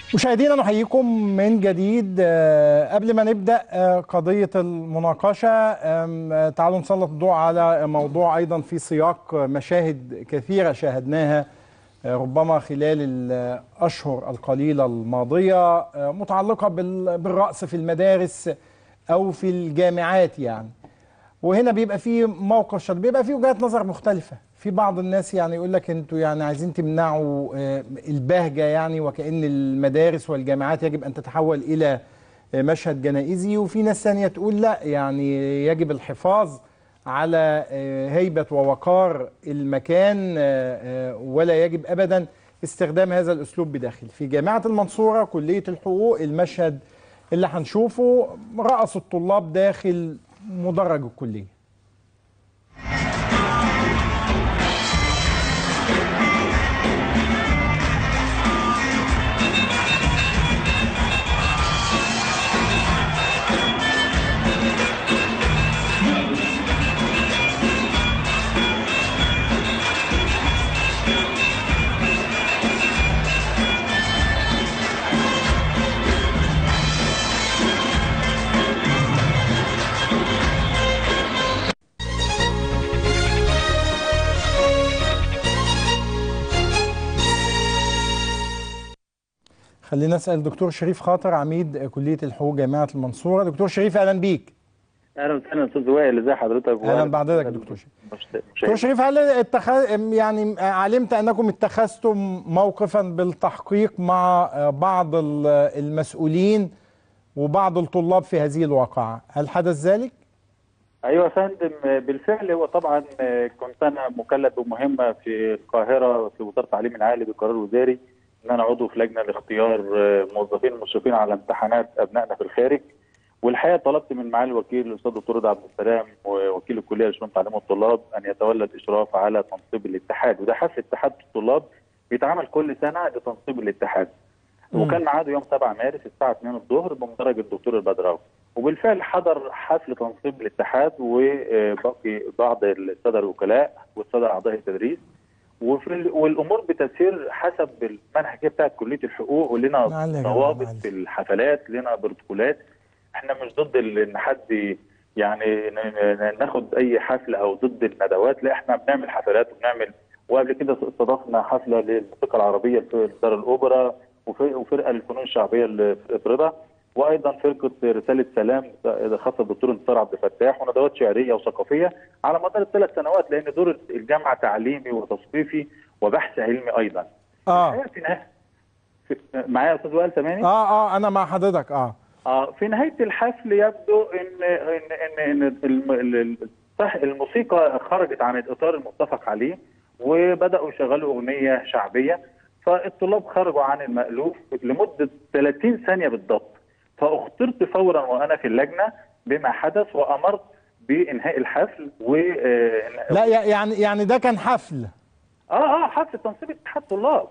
مشاهدينا نحييكم من جديد قبل ما نبدا قضيه المناقشه تعالوا نسلط الضوء على موضوع ايضا في سياق مشاهد كثيره شاهدناها ربما خلال الاشهر القليله الماضيه متعلقه بالرأس في المدارس او في الجامعات يعني وهنا بيبقى في موقف شد بيبقى في وجهات نظر مختلفه في بعض الناس يعني يقول لك انتوا يعني عايزين تمنعوا البهجه يعني وكأن المدارس والجامعات يجب ان تتحول الى مشهد جنائزي وفي ناس ثانيه تقول لا يعني يجب الحفاظ على هيبه ووقار المكان ولا يجب ابدا استخدام هذا الاسلوب بداخل في جامعه المنصوره كليه الحقوق المشهد اللي هنشوفه رأس الطلاب داخل مدرج الكليه خلينا نسال الدكتور شريف خاطر عميد كليه الحقوق جامعه المنصوره دكتور شريف اهلا بيك اهلا وسهلا استاذ وائل ازي حضرتك اهلا بحضرتك دكتور شريف دكتور شريف هل اتخ... يعني علمت انكم اتخذتم موقفا بالتحقيق مع بعض المسؤولين وبعض الطلاب في هذه الواقعه هل حدث ذلك ايوه يا فندم بالفعل هو طبعا كنت انا مكلف بمهمه في القاهره في وزاره التعليم العالي بقرار وزاري ان انا عضو في لجنه لاختيار موظفين مشرفين على امتحانات ابنائنا في الخارج والحقيقه طلبت من معالي الوكيل الاستاذ الدكتور رضا عبد السلام ووكيل الكليه لشؤون تعليم الطلاب ان يتولى الاشراف على تنصيب الاتحاد وده حفل اتحاد الطلاب بيتعمل كل سنه لتنصيب الاتحاد وكان ميعاده يوم 7 مارس الساعه 2 الظهر بمدرج الدكتور البدراوي وبالفعل حضر حفل تنصيب الاتحاد وباقي بعض الساده الوكلاء والساده اعضاء التدريس وفي والامور بتسير حسب المنهجيه بتاعت كليه الحقوق ولنا ضوابط في الحفلات لنا بروتوكولات احنا مش ضد ان حد يعني ناخد اي حفله او ضد الندوات لا احنا بنعمل حفلات وبنعمل وقبل كده استضفنا حفله للموسيقى العربيه في دار الاوبرا وفرقه للفنون الشعبيه اللي في رضا وايضا فرقه رساله سلام خاصه بالدكتور انتصار عبد الفتاح وندوات شعريه وثقافيه على مدار الثلاث سنوات لان دور الجامعه تعليمي وتثقيفي وبحث علمي ايضا. اه في نهايه معايا يا استاذ وائل سامعني؟ اه اه انا مع حضرتك اه اه في نهايه الحفل يبدو ان ان ان, إن الموسيقى خرجت عن الاطار المتفق عليه وبداوا يشغلوا اغنيه شعبيه فالطلاب خرجوا عن المألوف لمده 30 ثانيه بالضبط فاخترت فورا وانا في اللجنه بما حدث وامرت بانهاء الحفل و لا يعني يعني ده كان حفل اه اه حفل تنصيب اتحاد طلاب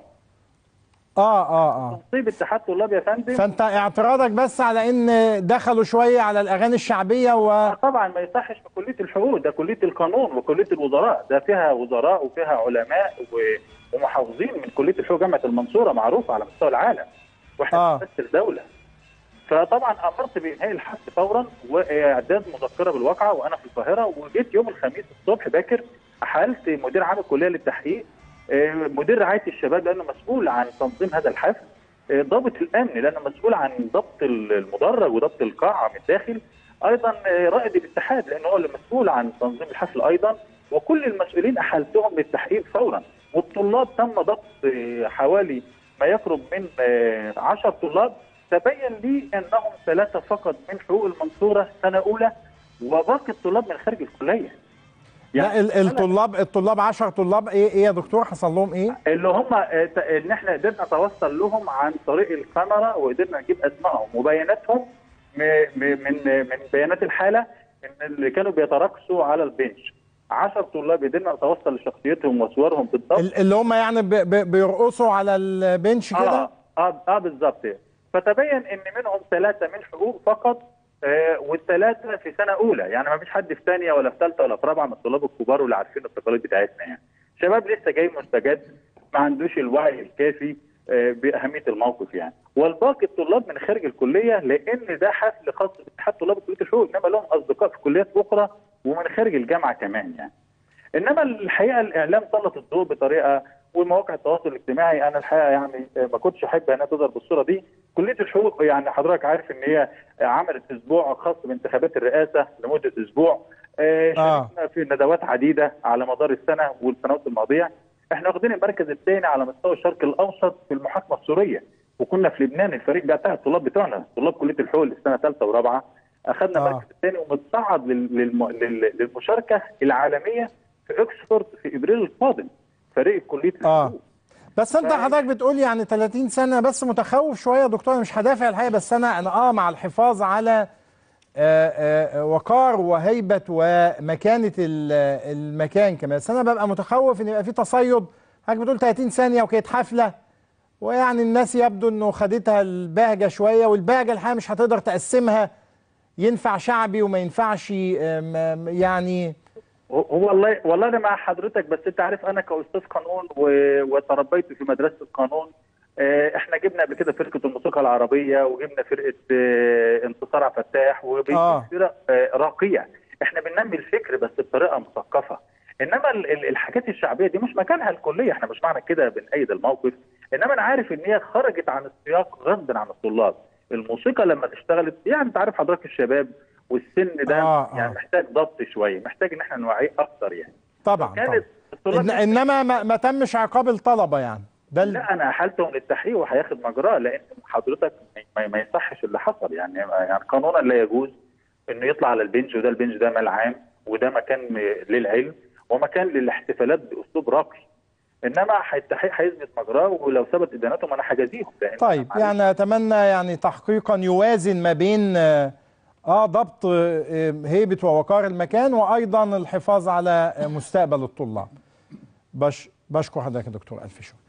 اه اه اه تنصيب اتحاد طلاب يا فندم فانت اعتراضك بس على ان دخلوا شويه على الاغاني الشعبيه و آه طبعا ما يصحش في كليه الحقوق ده كليه القانون وكليه الوزراء ده فيها وزراء وفيها علماء ومحافظين من كليه الحقوق جامعه المنصوره معروفه على مستوى العالم واحنا آه. بنمثل دوله فطبعا امرت بانهاء الحبس فورا واعداد مذكره بالواقعه وانا في القاهره وجيت يوم الخميس الصبح باكر احالت مدير عام الكليه للتحقيق مدير رعايه الشباب لانه مسؤول عن تنظيم هذا الحفل ضابط الامن لانه مسؤول عن ضبط المدرج وضبط القاعه من الداخل ايضا رائد الاتحاد لانه هو اللي مسؤول عن تنظيم الحفل ايضا وكل المسؤولين احالتهم للتحقيق فورا والطلاب تم ضبط حوالي ما يقرب من 10 طلاب تبين لي انهم ثلاثه فقط من حقوق المنصوره سنه اولى وباقي الطلاب من خارج الكليه يعني لا الطلاب الطلاب 10 طلاب ايه ايه يا دكتور حصل لهم ايه؟ اللي هم ان احنا قدرنا نتوصل لهم عن طريق الكاميرا وقدرنا نجيب اسمائهم وبياناتهم من من بيانات الحاله ان اللي كانوا بيتراقصوا على البنش 10 طلاب قدرنا نتوصل لشخصيتهم وصورهم بالضبط اللي هم يعني بيرقصوا على البنش كده؟ اه اه, آه بالظبط فتبين ان منهم ثلاثه من حقوق فقط آه والثلاثه في سنه اولى يعني ما فيش حد في ثانيه ولا في ثالثه ولا في رابعه من الطلاب الكبار واللي عارفين التقاليد بتاعتنا يعني شباب لسه جاي مستجد ما عندوش الوعي الكافي آه، باهميه الموقف يعني والباقي الطلاب من خارج الكليه لان ده حفل خاص باتحاد طلاب كليه الحقوق انما لهم اصدقاء في كليات اخرى ومن خارج الجامعه كمان يعني انما الحقيقه الاعلام سلط الضوء بطريقه ومواقع التواصل الاجتماعي انا الحقيقه يعني ما كنتش احب انها تظهر بالصوره دي كليه الحقوق يعني حضرتك عارف ان هي عملت اسبوع خاص بانتخابات الرئاسه لمده اسبوع آه، آه. شاركنا في ندوات عديده على مدار السنه والسنوات الماضيه احنا واخدين المركز الثاني على مستوى الشرق الاوسط في المحاكمه السوريه وكنا في لبنان الفريق بتاع الطلاب بتوعنا طلاب كليه الحقوق للسنه ثالثه ورابعه اخذنا آه. المركز الثاني ومتصعد لل- للم- لل- للمشاركه العالميه في اكسفورد في ابريل القادم فريق كليه اه الحقوق بس انت حضرتك بتقول يعني 30 سنه بس متخوف شويه يا دكتور انا مش هدافع الحقيقه بس انا انا اه مع الحفاظ على آه، آه، وقار وهيبه ومكانه ال- المكان كمان بس انا ببقى متخوف ان يبقى في تصيد حضرتك بتقول 30 ثانيه وكانت حفله ويعني الناس يبدو انه خدتها البهجه شويه والبهجه الحقيقه مش هتقدر تقسمها ينفع شعبي وما ينفعش آم، آم، يعني هو والله والله انا مع حضرتك بس انت عارف انا كاستاذ قانون و- وتربيت في مدرسه القانون آه، احنا جبنا قبل كده فرقه الموسيقى العربيه وجبنا فرقه آه، انتصار عبد الفتاح آه. وفرق آه، راقيه احنا بننمي الفكر بس بطريقه مثقفه انما ال- ال- الحاجات الشعبيه دي مش مكانها الكليه احنا مش معنى كده بنأيد الموقف انما انا عارف ان هي خرجت عن السياق غصب عن الطلاب الموسيقى لما اشتغلت يعني انت عارف حضرتك الشباب والسن ده آه، آه. يعني محتاج ضبط شويه محتاج ان احنا نوعيه اكتر يعني طبعا طبعا كانت الطلاب إن انما ما, ما تمش عقاب الطلبه يعني ده ال- لا انا احالته للتحقيق وهياخد مجراه لان حضرتك ما, ما يصحش اللي حصل يعني يعني قانونا لا يجوز انه يطلع على البنج وده البنج ده مال عام وده مكان م- للعلم ومكان للاحتفالات باسلوب راقي انما التحقيق هيثبت مجراه ولو ثبت ادانتهم انا هجازيهم لأن طيب معلش. يعني اتمنى يعني تحقيقا يوازن ما بين اه آه، ضبط آه، هيبه ووقار المكان وايضا الحفاظ على آه، مستقبل الطلاب بش بشكر حضرتك يا دكتور الف شكر